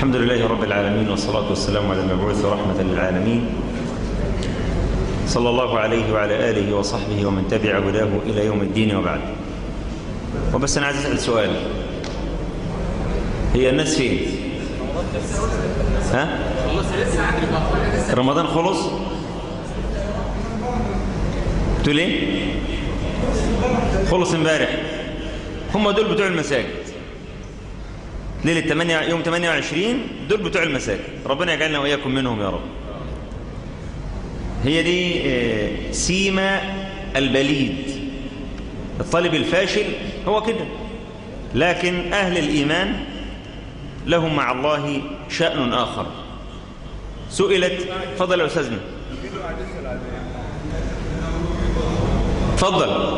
الحمد لله رب العالمين والصلاة والسلام على المبعوث رحمة للعالمين صلى الله عليه وعلى آله وصحبه ومن تبع هداه إلى يوم الدين وبعد وبس أنا عايز أسأل سؤال هي الناس فين ها رمضان خلص تقول ايه خلص امبارح هم دول بتوع المساجد ليلة 8 يوم 28 دول بتوع المساجد ربنا يجعلنا وإياكم منهم يا رب هي دي سيما البليد الطالب الفاشل هو كده لكن أهل الإيمان لهم مع الله شأن آخر سئلت فضل يا أستاذنا تفضل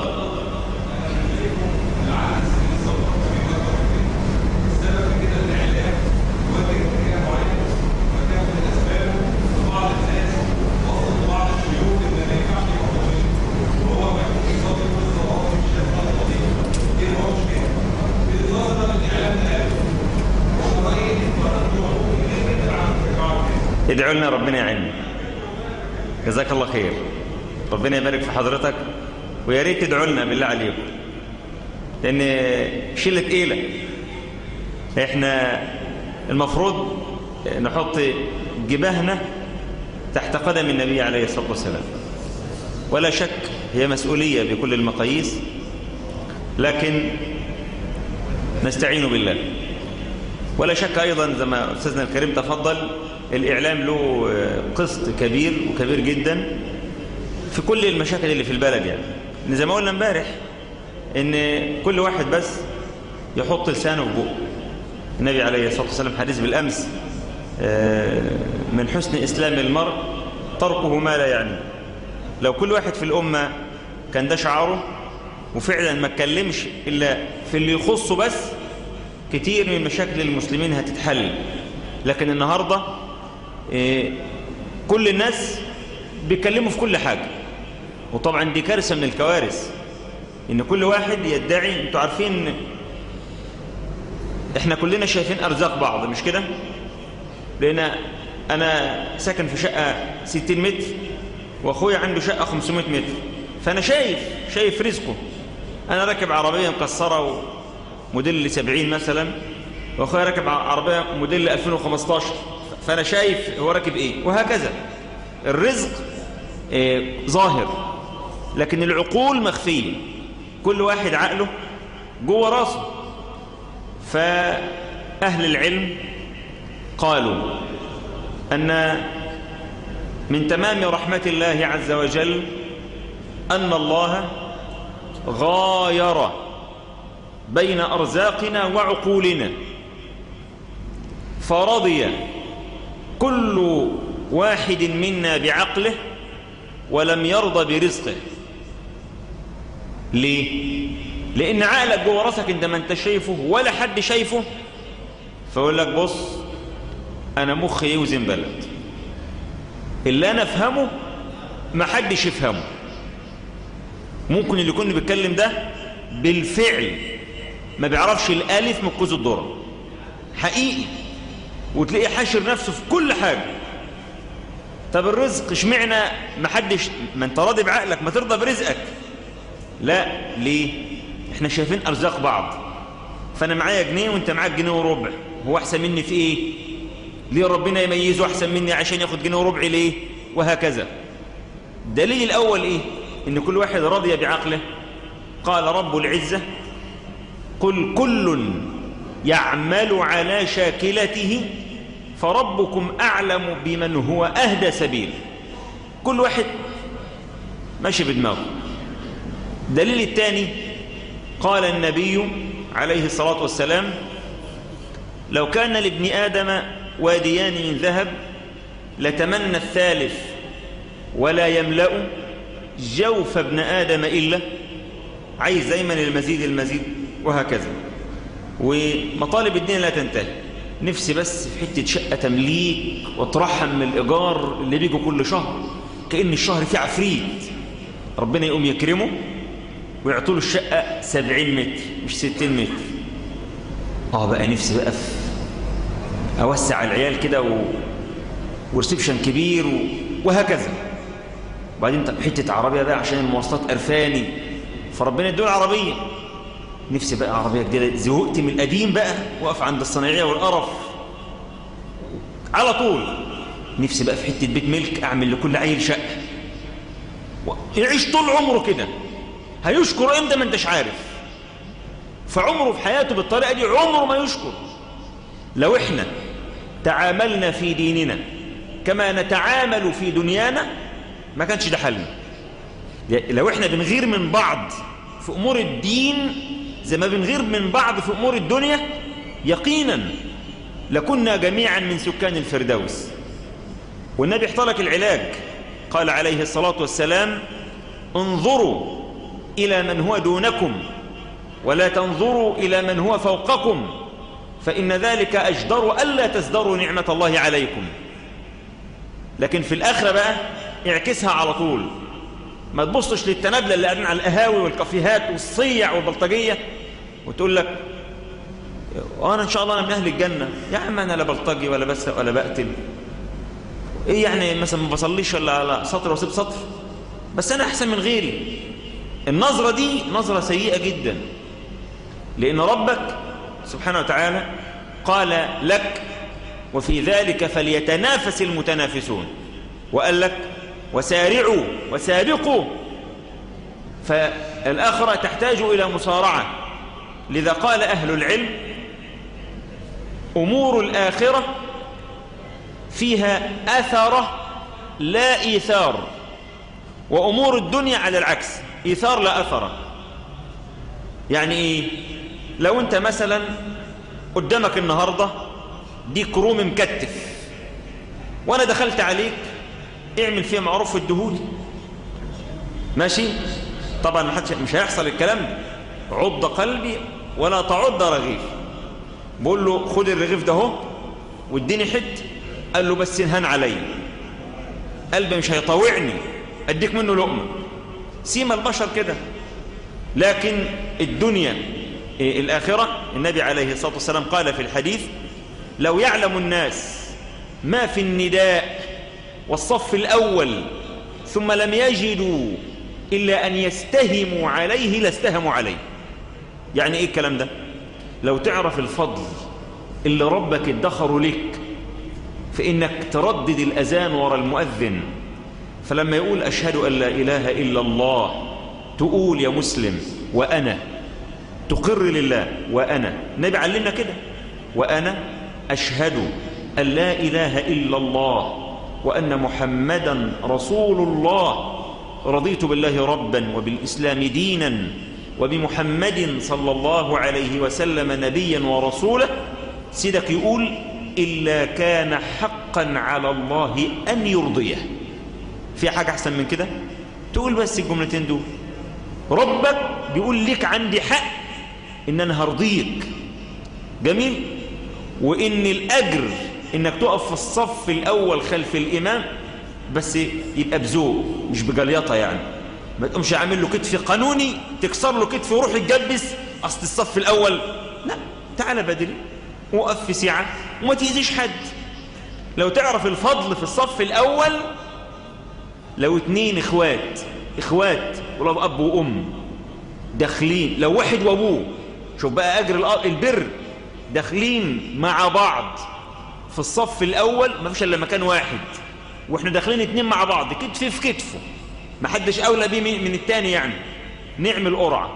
ادعوا لنا ربنا يعيننا جزاك الله خير ربنا يبارك في حضرتك ويا ريت تدعوا لنا بالله عليكم لان شله تقيله احنا المفروض نحط جباهنا تحت قدم النبي عليه الصلاه والسلام ولا شك هي مسؤوليه بكل المقاييس لكن نستعين بالله ولا شك ايضا زي ما استاذنا الكريم تفضل الإعلام له قسط كبير وكبير جدا في كل المشاكل اللي في البلد يعني إن زي ما قلنا امبارح إن كل واحد بس يحط لسانه في بقه النبي عليه الصلاة والسلام حديث بالأمس من حسن إسلام المرء تركه ما لا يعني لو كل واحد في الأمة كان ده شعاره وفعلا ما اتكلمش إلا في اللي يخصه بس كتير من مشاكل المسلمين هتتحل لكن النهاردة إيه كل الناس بيتكلموا في كل حاجة وطبعا دي كارثة من الكوارث ان كل واحد يدعي انتوا عارفين احنا كلنا شايفين ارزاق بعض مش كده لان انا ساكن في شقة 60 متر واخويا عنده شقة 500 متر فانا شايف شايف رزقه انا راكب عربية مكسرة موديل 70 مثلا واخويا راكب عربية موديل 2015 فأنا شايف هو راكب إيه وهكذا الرزق إيه ظاهر لكن العقول مخفية كل واحد عقله جوه راسه فأهل العلم قالوا أن من تمام رحمة الله عز وجل أن الله غاير بين أرزاقنا وعقولنا فرضي كل واحد منا بعقله ولم يرضى برزقه ليه لان عقلك جوه راسك انت ما انت شايفه ولا حد شايفه فيقول لك بص انا مخي يوزن بلد اللي انا افهمه ما حدش يفهمه ممكن اللي يكون بيتكلم ده بالفعل ما بيعرفش الالف من كوز الذره حقيقي وتلاقيه حاشر نفسه في كل حاجة طب الرزق اشمعنى ما حدش ما انت راضي بعقلك ما ترضى برزقك لا ليه احنا شايفين ارزاق بعض فانا معايا جنيه وانت معاك جنيه وربع هو احسن مني في ايه ليه ربنا يميزه احسن مني عشان ياخد جنيه وربع ليه وهكذا الدليل الاول ايه ان كل واحد رضي بعقله قال رب العزة قل كل يعمل على شاكلته فربكم أعلم بمن هو أهدى سبيل كل واحد ماشي بدماغه دليل الثاني قال النبي عليه الصلاة والسلام لو كان لابن آدم واديان من ذهب لتمنى الثالث ولا يملأ جوف ابن آدم إلا عايز دايما المزيد المزيد وهكذا ومطالب الدين لا تنتهي نفسي بس في حتة شقة تمليك واترحم من الإيجار اللي بيجوا كل شهر كأن الشهر فيه عفريت ربنا يقوم يكرمه ويعطوا له الشقة 70 متر مش 60 متر اه بقى نفسي بقى في أوسع العيال كده و... ورسبشن كبير و... وهكذا وبعدين طب حتة عربية بقى عشان المواصلات قرفاني فربنا يدول عربية نفسي بقى عربية جديدة زهقت من القديم بقى وقف عند الصناعية والقرف على طول نفسي بقى في حتة بيت ملك أعمل لكل عيل شقة يعيش طول عمره كده هيشكر امتى ما انتش عارف فعمره في حياته بالطريقة دي عمره ما يشكر لو احنا تعاملنا في ديننا كما نتعامل في دنيانا ما كانش ده حلنا لو احنا بنغير من بعض في امور الدين زي ما بنغير من بعض في امور الدنيا يقينا لكنا جميعا من سكان الفردوس والنبي احترك العلاج قال عليه الصلاة والسلام انظروا إلى من هو دونكم ولا تنظروا إلى من هو فوقكم فإن ذلك أجدر ألا تزدروا نعمة الله عليكم لكن في الآخرة بقى اعكسها على طول ما تبصش للتنابلة اللي قاعدين على القهاوي والكافيهات والصيع والبلطجية وتقول لك وانا ان شاء الله انا من اهل الجنة يا عم انا لا بلطجي ولا بسرق ولا بقتل ايه يعني مثلا ما بصليش ولا على سطر واسيب سطر بس انا احسن من غيري النظرة دي نظرة سيئة جدا لان ربك سبحانه وتعالى قال لك وفي ذلك فليتنافس المتنافسون وقال لك وسارعوا وسابقوا فالآخرة تحتاج إلى مصارعة لذا قال أهل العلم أمور الآخرة فيها أثرة لا إيثار وأمور الدنيا على العكس إيثار لا أثرة يعني إيه لو أنت مثلا قدامك النهاردة دي كروم مكتف وأنا دخلت عليك اعمل فيها معروف الدهولي ماشي طبعا مش هيحصل الكلام ده عض قلبي ولا تعض رغيف بقول له خد الرغيف ده اهو واديني حته قال له بس انهان عليا قلبي مش هيطاوعني اديك منه لقمه سيما البشر كده لكن الدنيا إيه الآخرة النبي عليه الصلاة والسلام قال في الحديث لو يعلم الناس ما في النداء والصف الأول ثم لم يجدوا إلا أن يستهموا عليه لاستهموا عليه يعني إيه الكلام ده لو تعرف الفضل اللي ربك ادخره لك فإنك تردد الأذان ورا المؤذن فلما يقول أشهد أن لا إله إلا الله تقول يا مسلم وأنا تقر لله وأنا النبي علمنا كده وأنا أشهد أن لا إله إلا الله وأن محمدا رسول الله رضيت بالله ربا وبالإسلام دينا وبمحمد صلى الله عليه وسلم نبيا ورسولا سيدك يقول إلا كان حقا على الله أن يرضيه في حاجة أحسن من كده تقول بس الجملتين دول ربك بيقول لك عندي حق إن أنا هرضيك جميل وإن الأجر إنك تقف في الصف الأول خلف الإمام بس يبقى بذوق مش بجليطة يعني ما تقومش عامل له كتف قانوني تكسر له كتف وروح يتجبس أصل الصف الأول لا تعال بدري وقف في سعة وما تأذيش حد لو تعرف الفضل في الصف الأول لو اتنين اخوات اخوات ولو أب وأم داخلين لو واحد وأبوه شوف بقى أجر البر داخلين مع بعض في الصف الأول ما فيش إلا مكان واحد واحنا داخلين اتنين مع بعض كتف في كتفه ما حدش أولى بيه من التاني يعني نعمل قرعة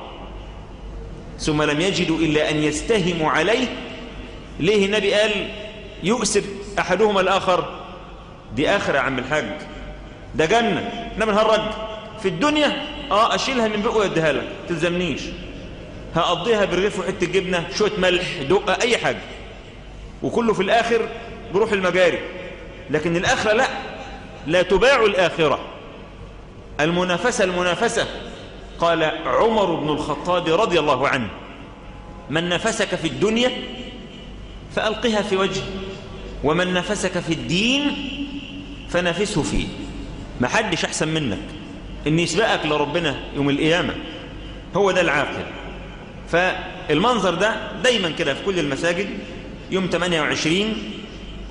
ثم لم يجدوا إلا أن يستهموا عليه ليه النبي قال يؤسر أحدهما الآخر دي آخر يا عم الحاج ده جنة إنما نهرج في الدنيا آه أشيلها من بقه ويديها لك تلزمنيش هقضيها بالرغيف وحته جبنه شويه ملح دقه اي حاجه وكله في الاخر بروح المجاري لكن الاخره لا لا تباع الاخره المنافسه المنافسه قال عمر بن الخطاب رضي الله عنه من نفسك في الدنيا فألقها في وجهه ومن نفسك في الدين فنافسه فيه ما حدش أحسن منك إن يسبقك لربنا يوم القيامة هو ده العاقل فالمنظر ده دايما كده في كل المساجد يوم 28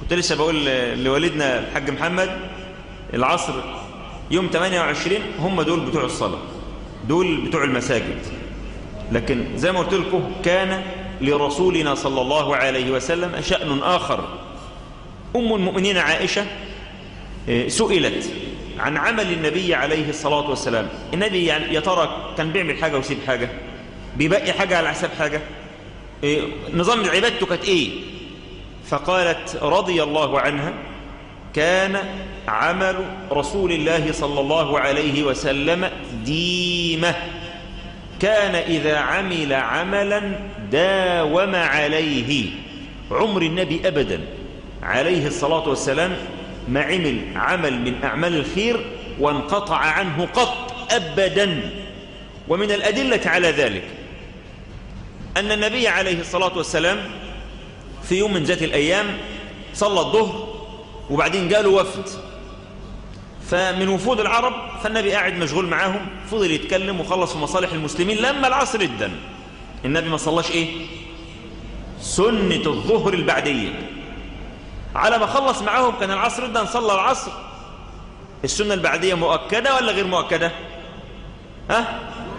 كنت لسه بقول لوالدنا الحاج محمد العصر يوم 28 هم دول بتوع الصلاة دول بتوع المساجد لكن زي ما قلت لكم كان لرسولنا صلى الله عليه وسلم شأن آخر أم المؤمنين عائشة سئلت عن عمل النبي عليه الصلاة والسلام النبي يعني يا ترى كان بيعمل حاجة ويسيب حاجة بيبقي حاجة على حساب حاجة نظام عبادته كانت ايه فقالت رضي الله عنها كان عمل رسول الله صلى الله عليه وسلم ديمة كان إذا عمل عملا داوم عليه عمر النبي أبدا عليه الصلاة والسلام ما عمل عمل من أعمال الخير وانقطع عنه قط أبدا ومن الأدلة على ذلك أن النبي عليه الصلاة والسلام في يوم من ذات الأيام صلى الظهر وبعدين جاله وفد فمن وفود العرب فالنبي قاعد مشغول معاهم فضل يتكلم وخلص في مصالح المسلمين لما العصر ادن النبي ما صلاش ايه سنة الظهر البعدية على ما خلص معاهم كان العصر ادن صلى العصر السنة البعدية مؤكدة ولا غير مؤكدة ها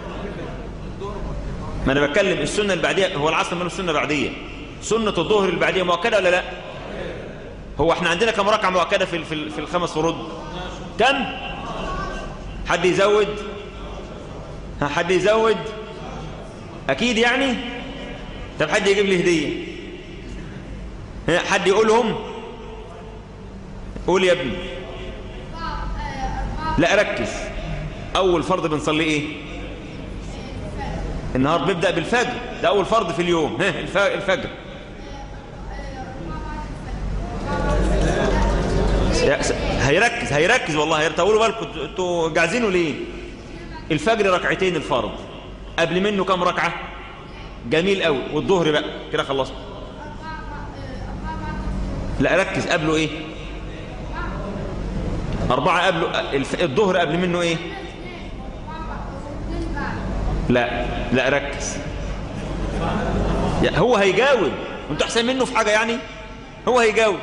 ما انا بتكلم السنة البعدية هو العصر ماله السنة البعدية سنة الظهر البعدية مؤكدة ولا لا هو احنا عندنا كم ركعة مؤكدة في في في الخمس فروض كم حد يزود ها حد يزود اكيد يعني طب حد يجيب لي هدية ها حد يقولهم قول يا ابني لا ركز اول فرض بنصلي ايه النهار بيبدأ بالفجر ده أول فرض في اليوم ها الفجر هيركز هيركز والله هيرتقولوا بالكم انتوا جاهزينه ليه الفجر ركعتين الفرض قبل منه كم ركعة جميل قوي والظهر بقى كده خلصنا لا ركز قبله ايه أربعة قبله الظهر قبل منه ايه لا لا ركز هو هيجاوب وانتوا احسن منه في حاجة يعني هو هيجاوب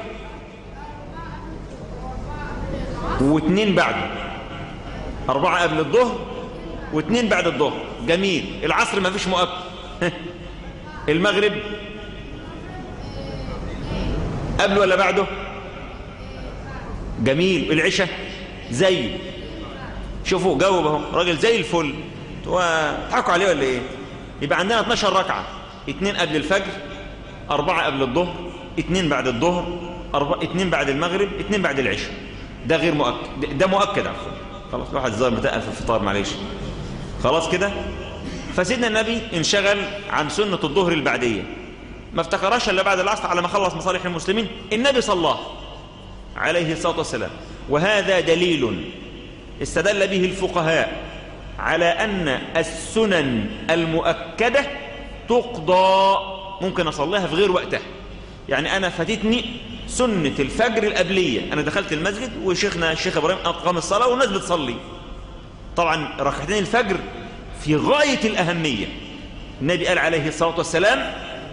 واثنين بعده أربعة قبل الظهر واثنين بعد الظهر جميل العصر ما فيش مؤكد المغرب قبله ولا بعده جميل العشاء زي شوفوا جاوب اهو راجل زي الفل تضحكوا عليه ولا ايه يبقى عندنا 12 ركعة اثنين قبل الفجر أربعة قبل الظهر اثنين بعد الظهر أربعة اثنين بعد المغرب اثنين بعد العشاء ده غير مؤكد ده مؤكد عفوا خلاص الواحد ظاهر متقل في الفطار معلش خلاص كده فسيدنا النبي انشغل عن سنة الظهر البعدية ما افتكرهاش الا بعد العصر على ما خلص مصالح المسلمين النبي صلى عليه الصلاة والسلام وهذا دليل استدل به الفقهاء على أن السنن المؤكدة تقضى ممكن أصليها في غير وقتها يعني أنا فاتتني سنة الفجر القبلية أنا دخلت المسجد وشيخنا الشيخ إبراهيم أقام الصلاة والناس بتصلي طبعا ركعتين الفجر في غاية الأهمية النبي قال عليه الصلاة والسلام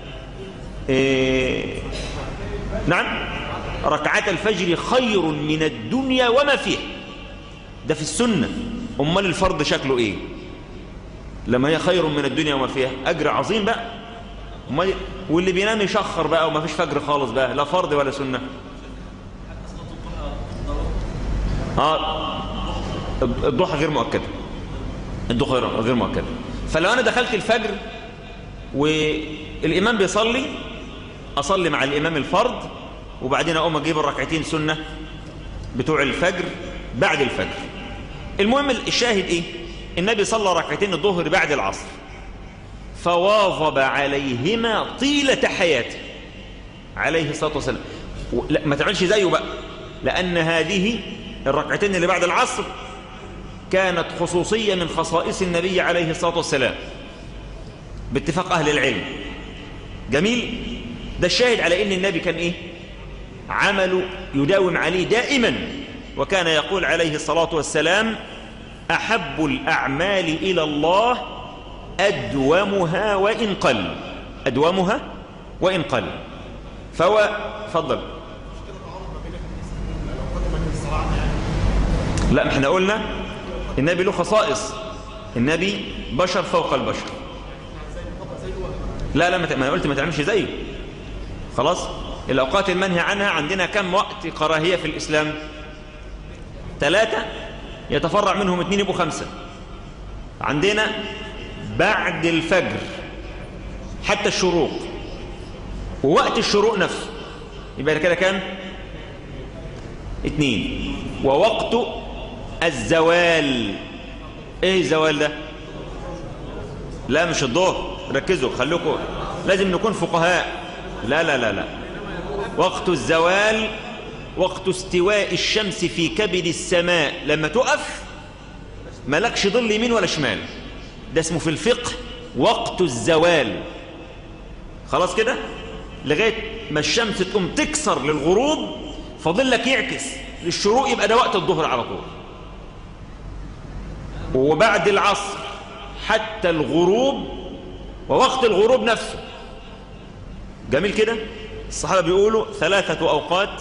إيه نعم ركعات الفجر خير من الدنيا وما فيها ده في السنة أمال الفرض شكله إيه لما هي خير من الدنيا وما فيها أجر عظيم بقى أمال واللي بينام يشخر بقى وما فيش فجر خالص بقى لا فرض ولا سنة آه الضحى غير مؤكدة الضحى غير مؤكدة فلو أنا دخلت الفجر والإمام بيصلي أصلي مع الإمام الفرض وبعدين أقوم أجيب الركعتين سنة بتوع الفجر بعد الفجر المهم الشاهد إيه النبي صلى ركعتين الظهر بعد العصر فواظب عليهما طيلة حياته عليه الصلاة والسلام لا ما تعملش زيه بقى لأن هذه الركعتين اللي بعد العصر كانت خصوصية من خصائص النبي عليه الصلاة والسلام باتفاق أهل العلم جميل ده الشاهد على أن النبي كان إيه عمله يداوم عليه دائما وكان يقول عليه الصلاة والسلام أحب الأعمال إلى الله أدومها وإن قل أدومها وإن قل فهو فضل لا ما احنا قلنا النبي له خصائص النبي بشر فوق البشر لا لا ما انا قلت ما تعملش زيه خلاص الأوقات المنهي عنها عندنا كم وقت كراهية في الإسلام ثلاثة يتفرع منهم اثنين يبقوا خمسة عندنا بعد الفجر حتى الشروق ووقت الشروق نفسه يبقى كده كام اثنين ووقت الزوال ايه الزوال ده لا مش الظهر ركزوا خلوكم لازم نكون فقهاء لا لا لا لا وقت الزوال وقت استواء الشمس في كبد السماء لما تقف ملكش ظل يمين ولا شمال ده اسمه في الفقه وقت الزوال خلاص كده لغاية ما الشمس تقوم تكسر للغروب فظلك يعكس للشروق يبقى ده وقت الظهر على طول وبعد العصر حتى الغروب ووقت الغروب نفسه جميل كده الصحابة بيقولوا ثلاثة أوقات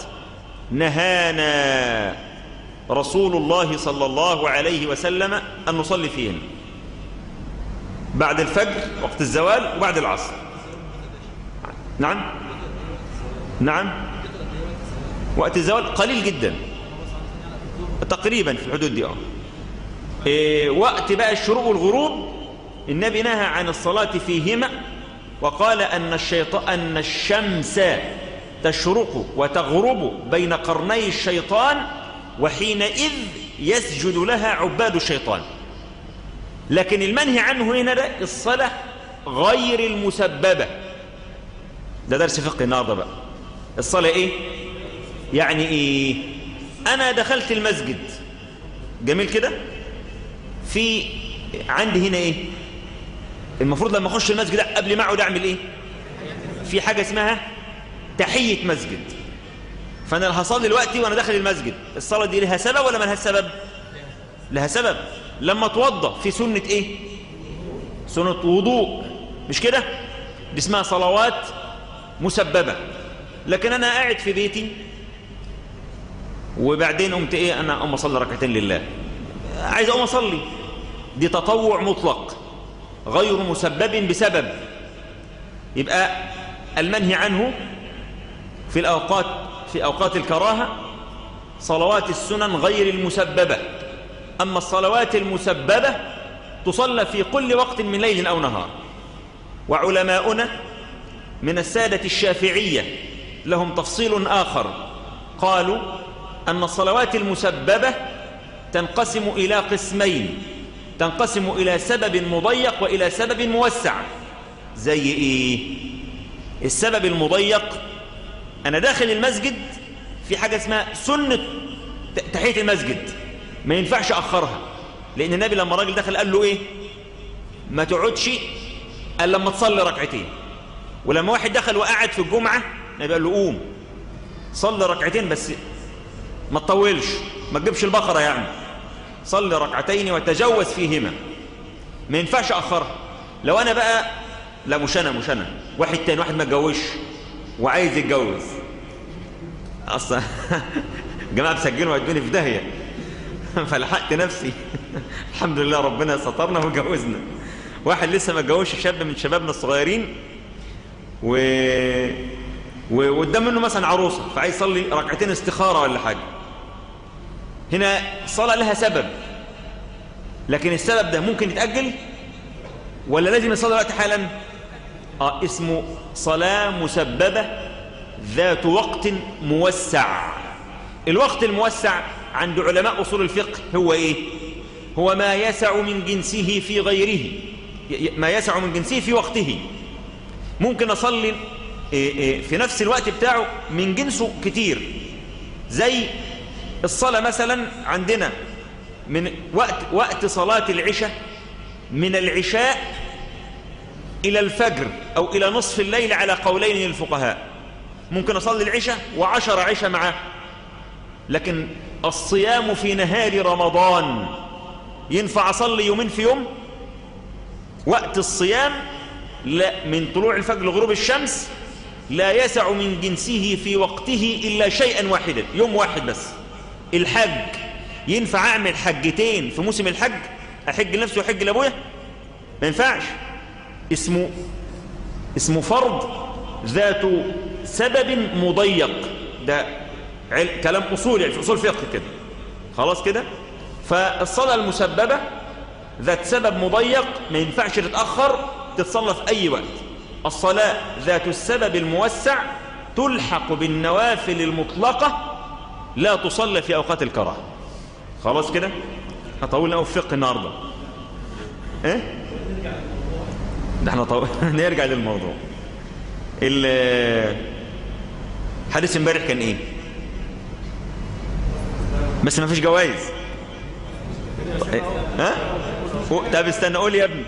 نهانا رسول الله صلى الله عليه وسلم أن نصلي فيهن بعد الفجر وقت الزوال وبعد العصر نعم نعم وقت الزوال قليل جدا تقريبا في الحدود دي اه إيه وقت بقى الشروق والغروب النبي نهى عن الصلاة فيهما وقال أن, الشيطان أن الشمس تشرق وتغرب بين قرني الشيطان وحينئذ يسجد لها عباد الشيطان لكن المنهي عنه هنا ده الصلاة غير المسببة ده درس فقه النهارده بقى الصلاة ايه يعني ايه انا دخلت المسجد جميل كده في عندي هنا ايه المفروض لما اخش المسجد قبل ما اقعد اعمل ايه في حاجة اسمها تحية مسجد فانا هصلي دلوقتي وانا داخل المسجد الصلاة دي لها سبب ولا ملهاش سبب لها سبب لما اتوضى في سنة ايه سنة وضوء مش كده دي اسمها صلوات مسببة لكن انا قاعد في بيتي وبعدين قمت ايه انا اقوم اصلي ركعتين لله عايز اقوم اصلي دي تطوع مطلق غير مسبب بسبب يبقى المنهي عنه في الأوقات في أوقات الكراهة صلوات السنن غير المسببة أما الصلوات المسببة تصلى في كل وقت من ليل أو نهار وعلماؤنا من السادة الشافعية لهم تفصيل آخر قالوا أن الصلوات المسببة تنقسم إلى قسمين تنقسم إلى سبب مضيق وإلى سبب موسع زي إيه السبب المضيق أنا داخل المسجد في حاجة اسمها سنة تحية المسجد ما ينفعش أخرها لأن النبي لما راجل دخل قال له إيه ما تقعدش قال لما تصلي ركعتين ولما واحد دخل وقعد في الجمعة النبي قال له قوم صلي ركعتين بس ما تطولش ما تجيبش البقرة يعني صلي ركعتين وتجوز فيهما ما ينفعش أخرها لو أنا بقى لا مش أنا مش أنا واحد تاني واحد ما اتجوزش وعايز يتجوز أصلا جماعة بسجلوا ودوني في داهية فلحقت نفسي الحمد لله ربنا سترنا وجوزنا واحد لسه ما اتجوزش شاب من شبابنا الصغيرين و وقدام منه مثلا عروسه فعايز يصلي ركعتين استخاره ولا حاجه هنا الصلاه لها سبب لكن السبب ده ممكن يتاجل ولا لازم يصلي وقت حالا اه اسمه صلاه مسببه ذات وقت موسع الوقت الموسع عند علماء اصول الفقه هو ايه هو ما يسع من جنسه في غيره ما يسع من جنسه في وقته ممكن أصلي في نفس الوقت بتاعه من جنسه كتير زي الصلاة مثلا عندنا من وقت, وقت صلاة العشاء من العشاء إلى الفجر أو إلى نصف الليل على قولين للفقهاء ممكن أصلي العشاء وعشر عشاء معاه لكن الصيام في نهار رمضان ينفع أصلي يومين في يوم وقت الصيام لا من طلوع الفجر لغروب الشمس لا يسع من جنسه في وقته إلا شيئا واحدا يوم واحد بس الحج ينفع اعمل حجتين في موسم الحج احج لنفسي واحج لابويا ما ينفعش اسمه اسمه فرض ذات سبب مضيق ده كلام اصولي يعني في اصول فقه كده خلاص كده فالصلاه المسببه ذات سبب مضيق ما ينفعش تتاخر تتصلى في اي وقت الصلاه ذات السبب الموسع تلحق بالنوافل المطلقه لا تصلى في اوقات الكراهه خلاص كده هطولنا في فقه النهارده ايه ده احنا طو... نرجع للموضوع حديث امبارح كان ايه بس ما فيش جوائز ها طب استنى قول يا ابني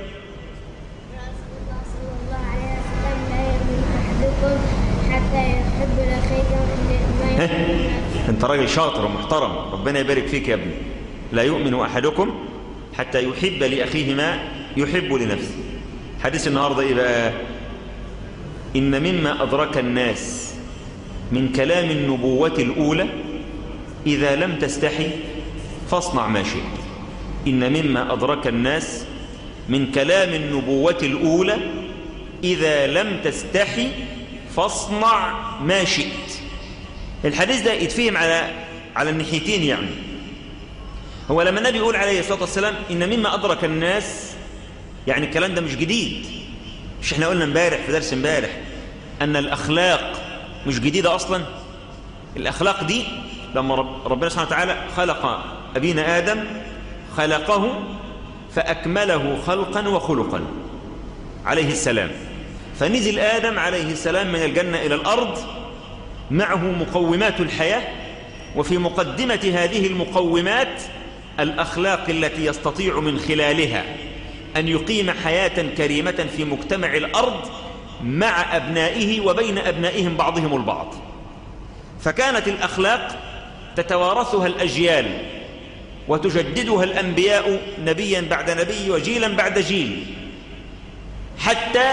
حتى يحب لاخيك انت راجل شاطر ومحترم ربنا يبارك فيك يا ابني لا يؤمن احدكم حتى يحب لاخيه ما يحب لنفسه حديث النهارده ايه بقى ان مما ادرك الناس من كلام النبوة الاولى اذا لم تستحي فاصنع ما شئت ان مما ادرك الناس من كلام النبوة الاولى اذا لم تستحي فاصنع ما شئت الحديث ده يتفهم على على الناحيتين يعني هو لما النبي يقول عليه الصلاة والسلام إن مما أدرك الناس يعني الكلام ده مش جديد مش احنا قلنا امبارح في درس امبارح أن الأخلاق مش جديدة أصلا الأخلاق دي لما ربنا سبحانه وتعالى خلق أبينا آدم خلقه فأكمله خلقا وخلقا عليه السلام فنزل آدم عليه السلام من الجنة إلى الأرض معه مقومات الحياة وفي مقدمة هذه المقومات الأخلاق التي يستطيع من خلالها أن يقيم حياة كريمة في مجتمع الأرض مع أبنائه وبين أبنائهم بعضهم البعض فكانت الأخلاق تتوارثها الأجيال وتجددها الأنبياء نبيا بعد نبي وجيلا بعد جيل حتى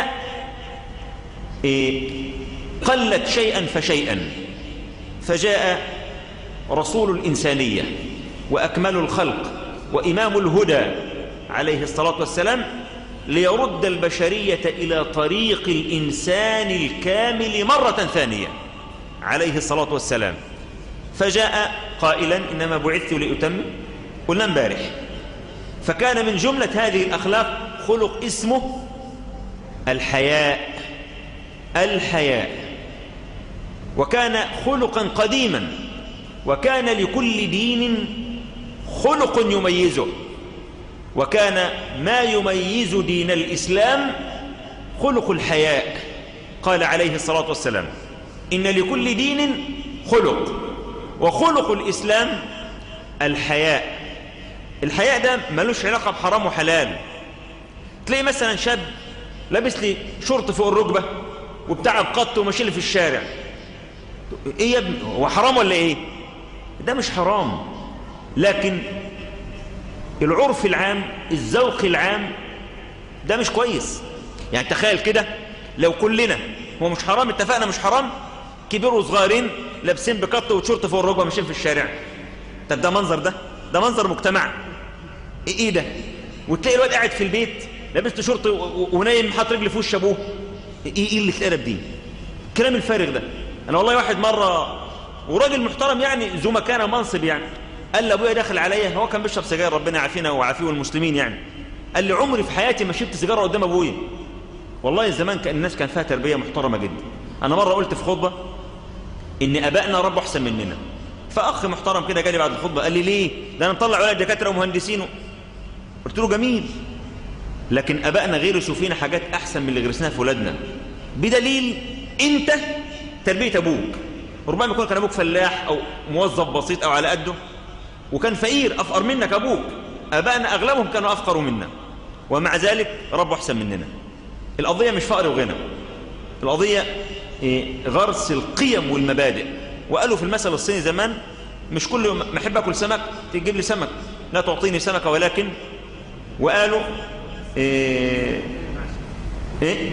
إيه، قلت شيئا فشيئا فجاء رسول الإنسانية وأكمل الخلق وإمام الهدى عليه الصلاة والسلام ليرد البشرية إلى طريق الإنسان الكامل مرة ثانية عليه الصلاة والسلام فجاء قائلا إنما بعثت لأتم قلنا امبارح فكان من جملة هذه الأخلاق خلق اسمه الحياء الحياء وكان خلقا قديما وكان لكل دين خلق يميزه وكان ما يميز دين الإسلام خلق الحياء قال عليه الصلاة والسلام إن لكل دين خلق وخلق الإسلام الحياء الحياء ده ملوش علاقة بحرام وحلال تلاقي مثلا شاب لابس لي شرط فوق الركبة وبتاع القط وماشي لي في الشارع ايه يا ابني هو حرام ولا ايه ده مش حرام لكن العرف العام الذوق العام ده مش كويس يعني تخيل كده لو كلنا هو مش حرام اتفقنا مش حرام كبير وصغيرين لابسين بقط وشورت فوق الركبه ماشيين في الشارع طب ده منظر ده ده منظر مجتمع ايه ده وتلاقي الواد قاعد في البيت لابس شورت ونايم حاطط رجل في وش ابوه ايه ايه اللي الادب دي الكلام الفارغ ده انا والله واحد مره وراجل محترم يعني ذو مكانه منصب يعني قال لي ابويا داخل عليا هو كان بيشرب سجاير ربنا يعافينا ويعافيه المسلمين يعني قال لي عمري في حياتي ما شربت سيجاره قدام ابويا والله زمان كان الناس كان فيها تربيه محترمه جدا انا مره قلت في خطبه ان ابائنا ربوا احسن مننا فاخ محترم كده جالي بعد الخطبه قال لي ليه ده انا مطلع ولاد دكاتره ومهندسين قلت له جميل لكن ابائنا غيرسوا فينا حاجات احسن من اللي غرسناها في ولادنا بدليل انت تربيه ابوك ربما يكون كان ابوك فلاح او موظف بسيط او على قده وكان فقير افقر منك ابوك ابائنا اغلبهم كانوا افقر منا ومع ذلك ربوا احسن مننا القضيه مش فقر وغنى القضيه إيه، غرس القيم والمبادئ وقالوا في المثل الصيني زمان مش كل ما احب اكل سمك تجيب لي سمك لا تعطيني سمكه ولكن وقالوا ايه ايه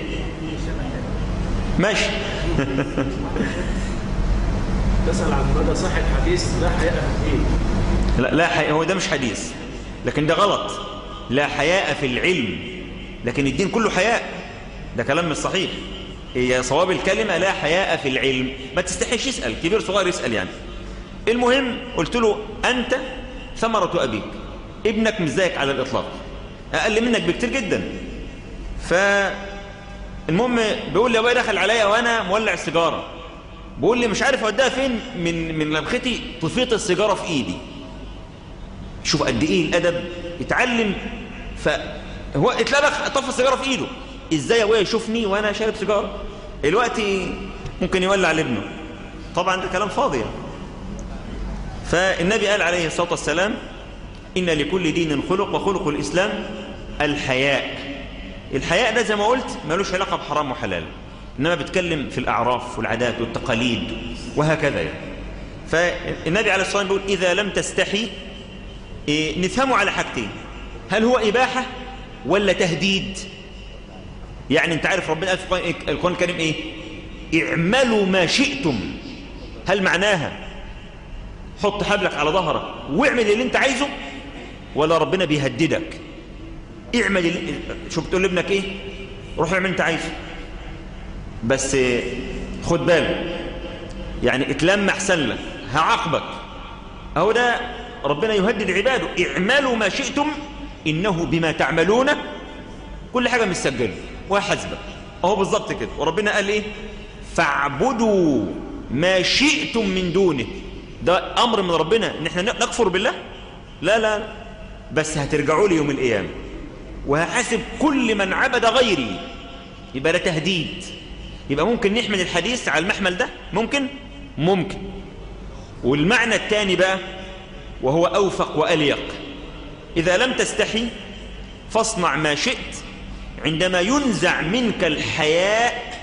ماشي تسأل عن مدى صحة حديث لا حياء فيه لا, لا حي... هو ده مش حديث لكن ده غلط لا حياء في العلم لكن الدين كله حياء ده كلام مش صحيح هي صواب الكلمة لا حياء في العلم ما تستحيش يسأل كبير صغير يسأل يعني المهم قلت له أنت ثمرة أبيك ابنك مش زيك على الإطلاق أقل منك بكتير جدا فالمهم بيقول لي أبويا دخل عليا وأنا مولع السيجارة بيقول لي مش عارف أوديها فين من من لمختي طفيت السيجارة في إيدي شوف قد إيه الأدب اتعلم فهو اتلبخ طفى السيجارة في إيده إزاي أبويا يشوفني وأنا شارب سيجارة دلوقتي ممكن يولع لابنه طبعا ده كلام فاضي يعني. فالنبي قال عليه الصلاة والسلام إن لكل دين خلق وخلق الإسلام الحياء الحياء ده زي ما قلت ملوش علاقة بحرام وحلال إنما بتكلم في الأعراف والعادات والتقاليد وهكذا يعني. فالنبي عليه الصلاة والسلام بيقول إذا لم تستحي إيه نفهمه على حاجتين هل هو إباحة ولا تهديد يعني انت عارف ربنا قال في القرآن الكريم ايه اعملوا ما شئتم هل معناها حط حبلك على ظهرك واعمل اللي انت عايزه ولا ربنا بيهددك اعمل اللي... شو بتقول لابنك ايه روح اعمل انت عايزه بس خد بالك يعني اتلم احسن لك هعاقبك اهو ده ربنا يهدد عباده اعملوا ما شئتم انه بما تعملون كل حاجه مسجله وحسبك اهو بالظبط كده وربنا قال ايه فاعبدوا ما شئتم من دونه ده امر من ربنا ان احنا نكفر بالله لا لا بس هترجعوا لي يوم القيامه وهحاسب كل من عبد غيري يبقى ده تهديد يبقى ممكن نحمل الحديث على المحمل ده ممكن ممكن والمعنى الثاني بقى وهو اوفق واليق اذا لم تستحي فاصنع ما شئت عندما ينزع منك الحياء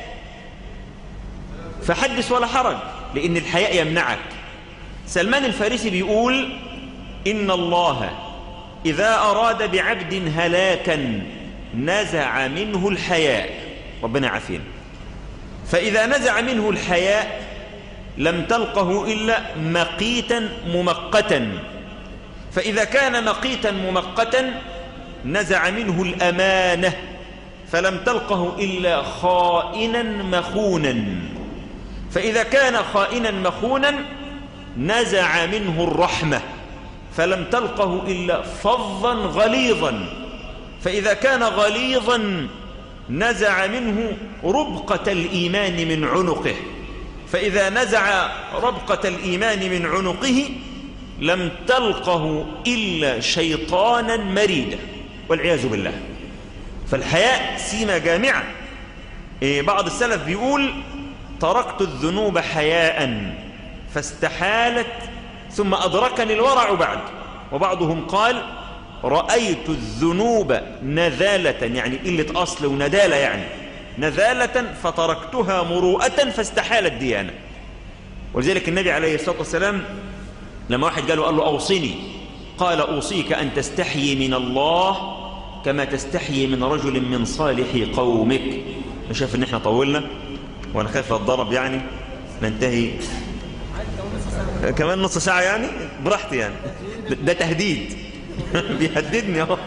فحدث ولا حرج لأن الحياء يمنعك سلمان الفارسي بيقول إن الله إذا أراد بعبد هلاكا نزع منه الحياء ربنا عافين فإذا نزع منه الحياء لم تلقه إلا مقيتا ممقتا فإذا كان مقيتا ممقتا نزع منه الأمانة فلم تلقه إلا خائنا مخونا فإذا كان خائنا مخونا نزع منه الرحمة فلم تلقه إلا فظا غليظا فإذا كان غليظا نزع منه ربقة الإيمان من عنقه فإذا نزع ربقة الإيمان من عنقه لم تلقه إلا شيطانا مريدا والعياذ بالله فالحياء سيمة جامعة إيه بعض السلف بيقول تركت الذنوب حياء فاستحالت ثم أدركني الورع بعد وبعضهم قال رأيت الذنوب نذالة يعني قلة أصل وندالة يعني نذالة فتركتها مروءة فاستحالت ديانة ولذلك النبي عليه الصلاة والسلام لما واحد قال له, قال له أوصني قال أوصيك أن تستحيي من الله كما تستحيي من رجل من صالح قومك أنا شايف ان احنا طولنا وانا خايف اتضرب يعني ننتهي كمان نص ساعة يعني براحتي يعني ده تهديد بيهددني اهو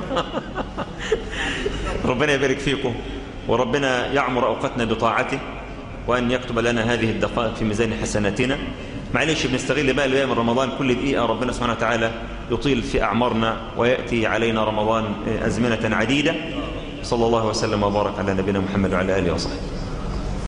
ربنا يبارك فيكم وربنا يعمر أوقاتنا بطاعته وأن يكتب لنا هذه الدقائق في ميزان حسناتنا معلش بنستغل بقى الأيام من رمضان كل دقيقة ربنا سبحانه وتعالى يطيل في أعمارنا ويأتي علينا رمضان أزمنة عديدة صلى الله وسلم وبارك على نبينا محمد وعلى آله وصحبه